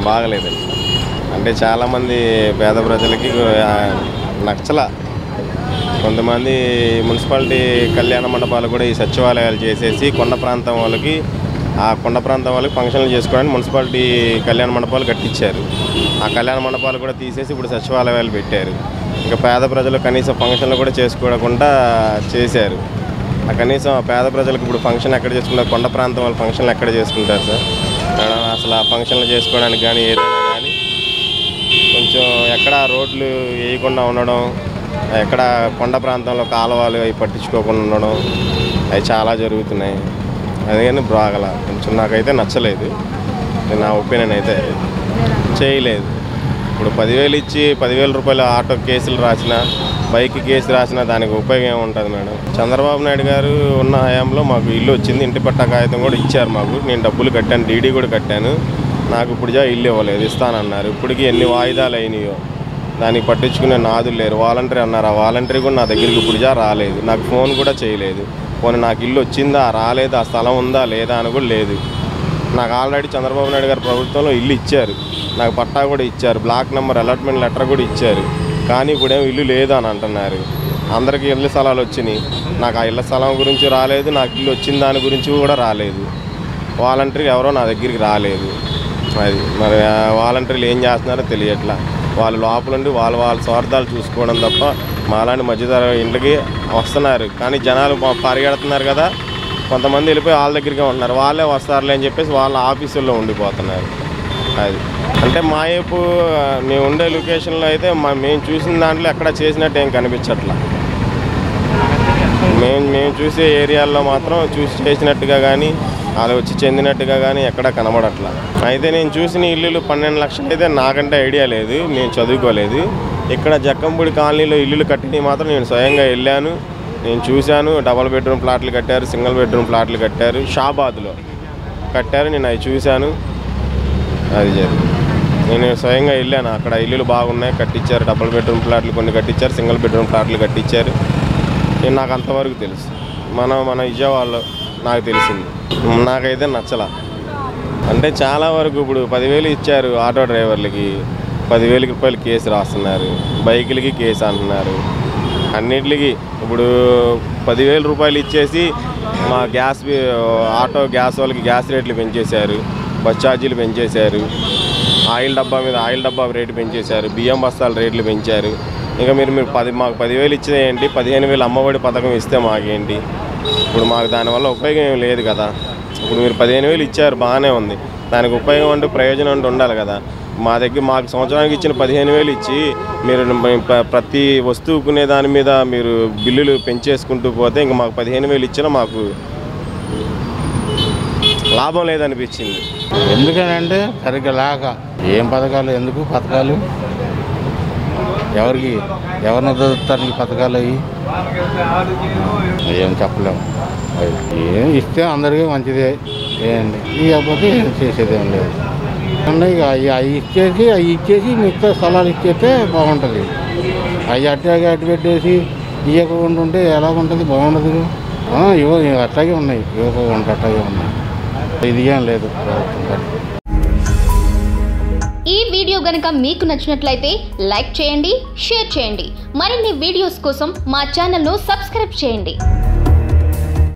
బాగలేదండి అంటే చాలామంది పేద ప్రజలకి ఆ, నచ్చల కొంతమంది మున్సిపాలిటీ కళ్యాణ మండపాలు కూడా ఈ సచివాలయాలు చేసేసి కొండ ప్రాంతం వాళ్ళకి ఆ కొండ ప్రాంతం వాళ్ళకి ఫంక్షన్లు చేసుకోవడానికి మున్సిపాలిటీ కళ్యాణ మండపాలు కట్టించారు ఆ కళ్యాణ మండపాలు కూడా తీసేసి ఇప్పుడు సచివాలయాలు పెట్టారు ఇంకా పేద ప్రజలు కనీసం ఫంక్షన్లు కూడా చేసుకోకుండా చేశారు ఆ కనీసం ఆ పేద ప్రజలకు ఇప్పుడు ఫంక్షన్ ఎక్కడ చేసుకుంటారు కొండ ప్రాంతం వాళ్ళు ఫంక్షన్లు ఎక్కడ చేసుకుంటారు సార్ మేడం అసలు ఆ ఫంక్షన్లు చేసుకోవడానికి కానీ ఏదైనా కానీ కొంచెం ఎక్కడ రోడ్లు వేయకుండా ఉండడం ఎక్కడ కొండ ప్రాంతంలో కాలువలు అవి పట్టించుకోకుండా ఉండడం అవి చాలా జరుగుతున్నాయి అదే కానీ బాగల కొంచెం నాకైతే నచ్చలేదు ఇది నా ఒపీనియన్ అయితే చేయలేదు ఇప్పుడు పదివేలు ఇచ్చి పదివేల రూపాయల ఆటో కేసులు రాసిన బైక్ కేసు రాసిన దానికి ఉపయోగం ఏముంటుంది మేడం చంద్రబాబు నాయుడు గారు ఉన్న హయాంలో మాకు ఇల్లు వచ్చింది ఇంటి పట్టా కాగితం కూడా ఇచ్చారు మాకు నేను డబ్బులు కట్టాను డీడీ కూడా కట్టాను నాకు ఇప్పుడు జా ఇల్లు ఇవ్వలేదు ఇస్తానన్నారు ఇప్పటికి ఎన్ని వాయిదాలు అయినాయో దానికి పట్టించుకునే నాదులు లేరు వాలంటరీ అన్నారు ఆ వాలంటరీ కూడా నా దగ్గరికి ఇప్పుడు జా రాలేదు నాకు ఫోన్ కూడా చేయలేదు పోనీ నాకు ఇల్లు వచ్చిందా రాలేదా ఆ స్థలం ఉందా లేదా అని కూడా లేదు నాకు ఆల్రెడీ చంద్రబాబు నాయుడు గారు ప్రభుత్వంలో ఇల్లు ఇచ్చారు నాకు పట్టా కూడా ఇచ్చారు బ్లాక్ నెంబర్ అలాట్మెంట్ లెటర్ కూడా ఇచ్చారు కానీ ఇప్పుడేమో ఇల్లు లేదు అని అంటున్నారు అందరికీ ఇళ్ళ స్థలాలు వచ్చినాయి నాకు ఆ ఇళ్ళ స్థలం గురించి రాలేదు నాకు ఇల్లు వచ్చిన దాని గురించి కూడా రాలేదు వాలంటరీ ఎవరో నా దగ్గరికి రాలేదు అది మరి ఆ వాలంటీర్లు ఏం చేస్తున్నారో తెలియట్లా వాళ్ళు లోపలుండి వాళ్ళ వాళ్ళ స్వార్థాలు చూసుకోవడం తప్ప మాలాంటి మధ్యతర ఇంటికి వస్తున్నారు కానీ జనాలు ప- పరిగెడుతున్నారు కదా కొంతమంది వెళ్ళిపోయి వాళ్ళ దగ్గరికి ఉంటున్నారు వాళ్ళే వస్తారులే అని చెప్పేసి వాళ్ళ ఆఫీసుల్లో ఉండిపోతున్నారు అది అంటే మా వైపు ఆ, మేము ఉండే లొకేషన్లో అయితే మా మేము చూసిన దాంట్లో ఎక్కడ చేసినట్టు ఏం కనిపించట్లా మేము మేము చూసే ఏరియాల్లో మాత్రం చూసి చేసినట్టుగా కానీ వాళ్ళు వచ్చి చెందినట్టుగా కానీ ఎక్కడ కనబడట్లా అయితే నేను చూసిన ఇల్లులు పన్నెండు లక్షలు అయితే నాకంటే ఐడియా లేదు నేను చదువుకోలేదు ఇక్కడ జక్కంపూడి కాలనీలో ఇల్లులు కట్టినవి మాత్రం నేను స్వయంగా వెళ్ళాను నేను చూశాను డబల్ బెడ్రూమ్ ప్లాట్లు కట్టారు సింగిల్ బెడ్రూమ్ ప్లాట్లు కట్టారు షాబాద్లో కట్టారు నేను అవి చూశాను అది జరిగింది నేను స్వయంగా వెళ్ళాను అక్కడ ఇల్లులు బాగున్నాయి కట్టించారు డబుల్ బెడ్రూమ్ ప్లాట్లు కొన్ని కట్టించారు సింగిల్ బెడ్రూమ్ ప్లాట్లు కట్టించారు నేను నాకు అంతవరకు తెలుసు మన మన విజయవాడలో నాకు తెలిసింది నాకైతే నచ్చల అంటే చాలా వరకు ఇప్పుడు పదివేలు ఇచ్చారు ఆటో డ్రైవర్లకి పదివేల రూపాయలు కేసు రాస్తున్నారు బైకులకి కేసు అంటున్నారు అన్నిటికి ఇప్పుడు పదివేల రూపాయలు ఇచ్చేసి మా గ్యాస్ బి- ఆటో గ్యాస్ వాళ్ళకి గ్యాస్ రేట్లు పెంచేశారు బస్ ఛార్జీలు పెంచేశారు ఆయిల్ డబ్బా మీద ఆయిల్ డబ్బా రేటు పెంచేశారు బియ్యం బస్తాల రేట్లు పెంచారు ఇంకా మీరు మీరు పది మాకు పదివేలు ఇచ్చేదేంటి పదిహేను వేలు అమ్మఒడి పథకం ఇస్తే మాకేంటి ఇప్పుడు మాకు దానివల్ల ఉపయోగం ఏం లేదు కదా ఇప్పుడు మీరు పదిహేను వేలు ఇచ్చారు బాగానే ఉంది దానికి ఉపయోగం అంటూ ప్రయోజనం అంటూ ఉండాలి కదా మా దగ్గర మాకు సంవత్సరానికి ఇచ్చిన పదిహేను వేలు ఇచ్చి మీరు ప్ర- ప్రతి వస్తువు కొనే దాని మీద మీరు బిల్లులు పెంచేసుకుంటూ పోతే ఇంకా మాకు పదిహేను వేలు ఇచ్చినా మాకు లాభం లేదనిపించింది ఎందుకనంటే సరిగ్గా లేక ఏం పథకాలు ఎందుకు పథకాలు ఎవరికి ఎవరిని వదులుతారు ఈ పథకాలు అవి ఏం చెప్పలేము అవి ఏం ఇస్తే అందరికీ మంచిదే ఏంటి ఇవ్వకపోతే ఏం చేసేది ఏం లేదు అంటే ఇక అవి అవి ఇచ్చేసి అవి ఇచ్చేసి మిగతా స్థలాలు ఇచ్చేస్తే బాగుంటుంది అవి అట్టాగే అట్టు పెట్టేసి ఇవ్వకుండా ఉంటే ఎలా ఉంటుంది బాగుండదు ఆ, ఇవ్వ అట్లాగే ఉన్నాయి ఇవ్వకుండా అట్లాగే ఉన్నాయి ఇది ఏం లేదు ప్రభుత్వం పని. ఈ వీడియో గనుక మీకు నచ్చినట్లయితే లైక్ చేయండి షేర్ చేయండి మరిన్ని వీడియోస్ కోసం మా ఛానల్ను సబ్స్క్రైబ్ చేయండి